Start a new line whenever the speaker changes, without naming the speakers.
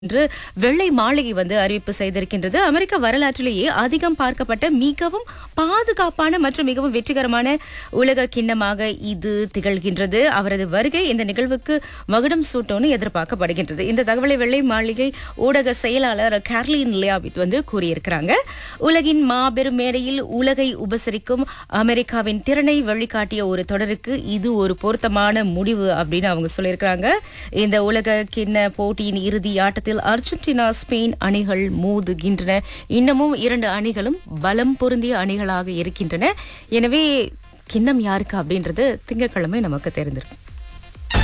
என்று வெள்ளை மாளிகை வந்து அறிவிப்பு செய்திருக்கின்றது அமெரிக்க வரலாற்றிலேயே அதிகம் பார்க்கப்பட்ட மிகவும் பாதுகாப்பான மற்றும் மிகவும் வெற்றிகரமான உலக கிண்ணமாக இது திகழ்கின்றது அவரது வருகை இந்த நிகழ்வுக்கு மகுடம் சூட்டோன்னு எதிர்பார்க்கப்படுகின்றது இந்த தகவலை வெள்ளை மாளிகை ஊடக செயலாளர் கேர்லின் லியாவிட் வந்து கூறியிருக்கிறாங்க உலகின் மாபெரும் மேடையில் உலகை உபசரிக்கும் அமெரிக்காவின் திறனை வழிகாட்டிய ஒரு தொடருக்கு இது ஒரு பொருத்தமான முடிவு அப்படின்னு அவங்க சொல்லியிருக்கிறாங்க இந்த உலக கிண்ண போட்டியின் இறுதி ஆட்டத்தில் அர்ஜென்டினா ஸ்பெயின் அணிகள் மோதுகின்றன இன்னமும் இரண்டு அணிகளும் பலம் பொருந்திய அணிகளாக இருக்கின்றன எனவே கிண்ணம் யாருக்கு அப்படின்றது திங்கட்கிழமை நமக்கு தெரிந்திருக்கும்